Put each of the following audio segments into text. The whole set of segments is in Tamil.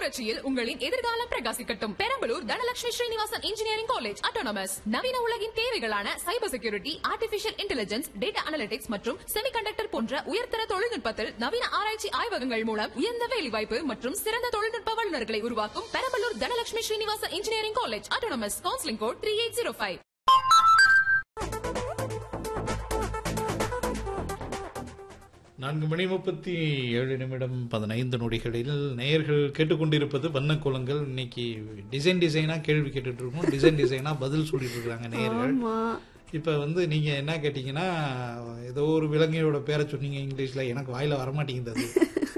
புரட்சியில் உங்களின் எதிர்காலம் பிரகாசிக்கட்டும் Perambalur Dhanalakshmi Srinivasan engineering college autonomous நவீன உலகின் தேவைகளான cyber security artificial intelligence data analytics மற்றும் செமிகண்டக்டர் போன்ற உயர்தர தொழில்நுட்பத்தில் நவீன ஆராய்ச்சி ஆய்வகங்கள் மூலம் உயர்ந்த வேலைவாய்ப்பு மற்றும் சிறந்த தொழில்நுட்ப வல்லுநர்களை உருவாக்கும் Perambalur Dhanalakshmi Srinivasan engineering college autonomous counselling code three eight zero five நான்கு மணி முப்பத்தி ஏழு நிமிடம் பதினைந்து நொடிகளில் நேயர்கள் கேட்டுக்கொண்டிருப்பது வண்ணக்கோலங்கள் இன்னைக்கு டிசைன் டிசைனா கேள்வி கேட்டுட்டு இருக்கோம் டிசைன் டிசைனா பதில் சொல்லிட்டு இருக்காங்க நேயர்கள் ஆமா இப்ப வந்து நீங்க என்ன கேட்டீங்கன்னா ஏதோ ஒரு விலங்கையோட பேரை சொன்னீங்க இங்கிலீஷ்ல எனக்கு வாயில வரமாட்டேங்குது அது.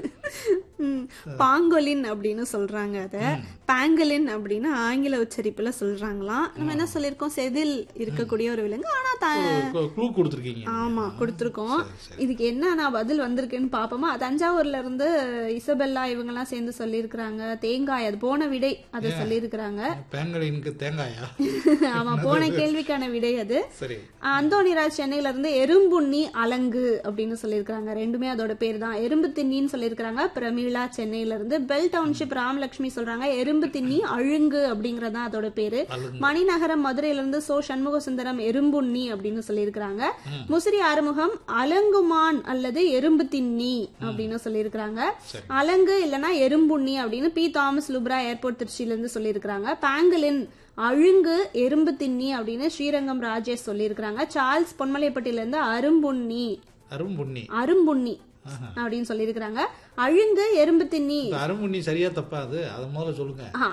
ம், பாங்கோலின் அப்படின்னு சொல்றாங்க அத பாங்கலின் அப்படின்னு ஆங்கில உச்சரிப்புல சொல்றாங்களாம் நம்ம என்ன சொல்லிருக்கோம் செதில் இருக்கக்கூடிய ஒரு விலங்கு ஆனா த- க்ளூ கொடுத்துருக்கீங்க ஆமா கொடுத்திருக்கோம் இதுக்கு என்ன நான் பதில் வந்திருக்குன்னு பாப்போமா தஞ்சாவூர்ல இருந்து இசபெல்லா இவங்க எல்லாம் சேர்ந்து சொல்லியிருக்கிறாங்க தேங்காய் அது போன விடை அதை சொல்லியிருக்கிறாங்க பேங்கலினுக்கு தேங்காயா ஆமா போன கேள்விக்கான விடை அது சரி அந்தோனிராஜ் சென்னையில இருந்து எறும்புண்ணி அலங்கு அப்படின்னு சொல்லியிருக்காங்க ரெண்டுமே அதோட பேர் தான் எறும்பு திண்ணின்னு சொல்லியிருக்காங்க பிரமீளா சென்னையில இருந்து பெல் டவுன்ஷிப் ராமலட்சுமி சொல்றாங்க எறும்பு திண்ணி அழுங்கு அப்படிங்கறதா அதோட பேரு மணிநகரம் மதுரையில இருந்து சோ சண்முக சுந்தரம் எறும்புண்ணி அப்படின்னு சொல்லியிருக்காங்க முசிறி ஆறுமுகம் அலங்குமான் அல்லது எறும்பு திண்ணி அப்படின்னு சொல்லியிருக்காங்க அலங்கு இல்லனா எறும்புண்ணி அப்படின்னு பி தாமஸ் லுப்ரா ஏர்போர்ட் திருச்சியில இருந்து சொல்லியிருக்காங்க பாங்கலின் அழுங்கு எறும்பு திண்ணி அப்படின்னு ஸ்ரீரங்கம் ராஜேஷ் சொல்லியிருக்காங்க சார்ல்ஸ் பொன்மலைப்பட்டியில இருந்து அரும்புண்ணி அரும்புண்ணி அரும்புண்ணி அப்படின்னு சொல்லியிருக்காங்க அழுங்கு எறும்பு திண்ணி இந்த அரும்புண்ணி சரியா தப்பா அது அதை முதல்ல சொல்லுங்க ஆ,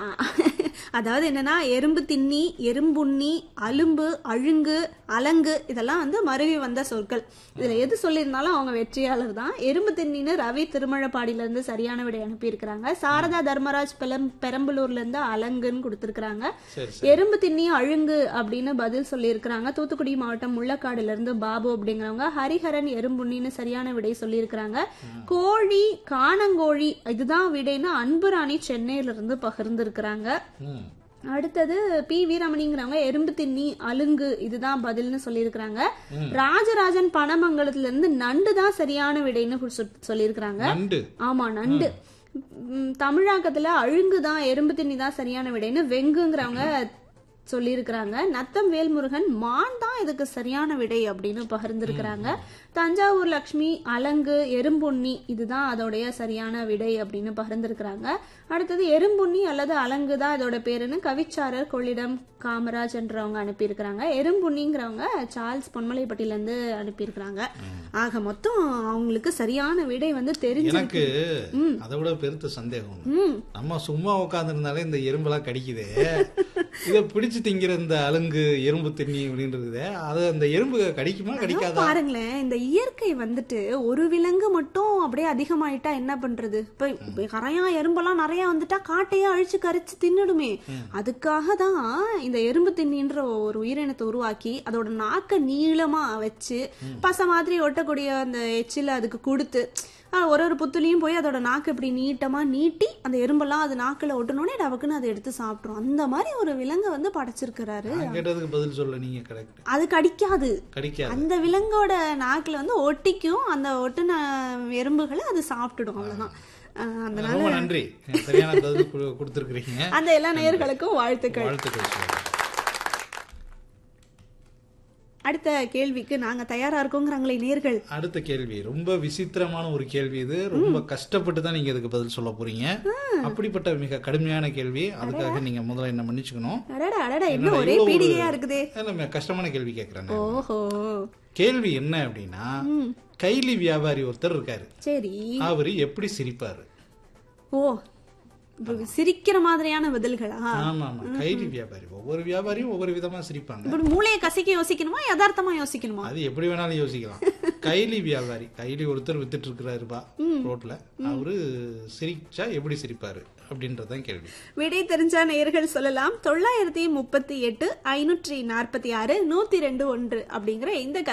அதாவது என்னன்னா எறும்பு திண்ணி எறும்புண்ணி அலும்பு அழுங்கு அலங்கு இதெல்லாம் வந்து மருவி வந்த சொற்கள் இதுல எது சொல்லியிருந்தாலும் அவங்க வெற்றியாளர் தான் எறும்பு திண்ணின்னு ரவி திருமழப்பாடியில இருந்து சரியான விடை அனுப்பியிருக்கிறாங்க சாரதா தர்மராஜ் பெலம் பெரம்பலூர்ல இருந்து அலங்குன்னு கொடுத்திருக்காங்க சரி எறும்பு திண்ணி அழுங்கு அப்படின்னு பதில் சொல்லியிருக்கிறாங்க தூத்துக்குடி மாவட்டம் முள்ளக்காடுல இருந்து பாபு அப்படிங்கிறவங்க ஹரிஹரன் எறும்புண்ணின்னு சரியான விடை சொல்லியிருக்கிறாங்க கோழி காணங்கோழி இதுதான் விடைன்னு அன்புராணி சென்னையில இருந்து பகிர்ந்திருக்கிறாங்க ம் அடுத்தது பி வீரமணிங்கிறவங்க எறும்பு திண்ணி அலுங்கு இதுதான் பதில்னு சொல்லியிருக்கிறாங்க ராஜராஜன் பனமங்கலத்துல இருந்து நண்டு தான் சரியான விடைன்னு சொ- சொல்லியிருக்கிறாங்க நண்டு ஆமா நண்டு ம், தமிழாக்கத்துல அழுங்கு தான் எறும்பு திண்ணி தான் சரியான விடைன்னு வெங்குங்கிறவங்க சொல்லியிருக்கிறாங்க நத்தம் வேல்முருகன் மான் தான் இதுக்கு சரியான விடை அப்படின்னு பகிர்ந்திருக்கிறாங்க தஞ்சாவூர் லக்ஷ்மி அலங்கு எறும்புண்ணி இதுதான் அதோடைய சரியான விடை அப்படின்னு பகிர்ந்திருக்கிறாங்க அடுத்தது எறும்புண்ணி அல்லது அலங்கு தான் இதோட பேருன்னு கவிச்சாரர் கொள்ளிடம் காமராஜ் என்றவங்க அனுப்பியிருக்கிறாங்க எறும்புண்ணிங்கிறவங்க சார்ல்ஸ் பொன்மலைப்பட்டியில இருந்து அனுப்பியிருக்கிறாங்க ஆக மொத்தம் அவங்களுக்கு சரியான விடை வந்து தெரிஞ்சு எனக்கு அதை விட பெருத்த சந்தேகம் ஒண்ணு. ம் நம்ம சும்மா உட்காந்துருந்தாலே இந்த எறும்பெல்லாம் கடிக்குது இதை பிடிச்சு திங்கிற இந்த அலுங்கு எறும்பு தண்ணி அப்படின்றது அது அந்த எறும்பு கடிக்குமா கடிக்காதா பாருங்களேன் இந்த இயற்கை வந்துட்டு ஒரு விலங்கு மட்டும் அப்படியே அதிகமாயிட்டா என்ன பண்றது இப்ப இப்ப கரையா எறும்பெல்லாம் நிறைய வந்துட்டா காட்டையே அழிச்சு கரிச்சு தின்னுடுமே அதுக்காக தான் இந்த எறும்பு தின்னின்ற ஒரு உயிரினத்தை உருவாக்கி அதோட நாக்க நீளமா வச்சு பசை மாதிரி ஒட்டக்கூடிய அந்த எச்சில அதுக்கு கொடுத்து ஆஹ், ஒரு ஒரு புத்துலையும் போய் அதோட நாக்கு இப்படி நீட்டமா நீட்டி அந்த எறும்பெல்லாம் அது நாக்குல ஒட்டணுன்னே டபக்குன்னு அதை எடுத்து சாப்பிட்ரும் அந்த மாதிரி ஒரு விலங்கை வந்து படைச்சிருக்கிறாரு நான் கேட்டதுக்கு பதில் சொல்ல நீங்க கரெக்ட் அது கடிக்காது கடிக்காது அந்த விலங்கோட நாக்குல வந்து ஒட்டிக்கும் அந்த ஒட்டுன எறும்புகளை அது சாப்பிட்டுடும் அவ்வளவுதான் அஹ் அதனால ரொம்ப நன்றி சரியான பதில் கு- கொடுத்திருக்கிறீங்க அந்த எல்லா நேயர்களுக்கும் வாழ்த்துக்கள் வாழ்த்துக்கள் சொல்றேன். அடுத்த கேள்விக்கு நாங்க தயாரா இருக்கோங்கிறாங்களே நேர்கள் அடுத்த கேள்வி ரொம்ப விசித்திரமான ஒரு கேள்வி இது ரொம்ப கஷ்டப்பட்டு தான் நீங்க இதுக்கு பதில் சொல்ல போறீங்க அப்படிப்பட்ட மிக கடுமையான கேள்வி அதுக்காக நீங்க முதல்ல என்ன மன்னிச்சுக்கணும் அடடா அடடா என்ன என்னடா ஒரே இவ்வளவு ஒரு- பீடிகையா இருக்குதே இல்ல, ம- கஷ்டமான கேள்வி கேக்குறேன் நான். ஓஹோ கேள்வி என்ன அப்படின்னா கைலி வியாபாரி ஒருத்தர் இருக்காரு சரி அவரு எப்படி சிரிப்பாரு ஓ இப்ப சிரிக்கிற மாதிரியான பதில்களா ஆமா ஆமா கைலி வியாபாரி ஒவ்வொரு வியாபாரியும் ஒவ்வொரு விதமா சிரிப்பாங்க இப்படி மூளையை கசக்கி யோசிக்கணுமா யதார்த்தமா யோசிக்கணுமா அது எப்படி வேணாலும் யோசிக்கலாம் கைலி வியாபாரி கைலி ஒருத்தர் வித்துட்டு இருக்கிறாருப்பா ரோட்ல அவரு சிரிச்சா எப்படி சிரிப்பாரு அப்படின்றதுதான் கேள்வி விடை தெரிஞ்சா நேயர்கள் சொல்லலாம் தொள்ளாயிரத்தி முப்பத்தி எட்டு ஐநூற்றி நாற்பத்தி ஆறு நூத்தி ரெண்டு ஒன்று அப்படிங்கிற இந்த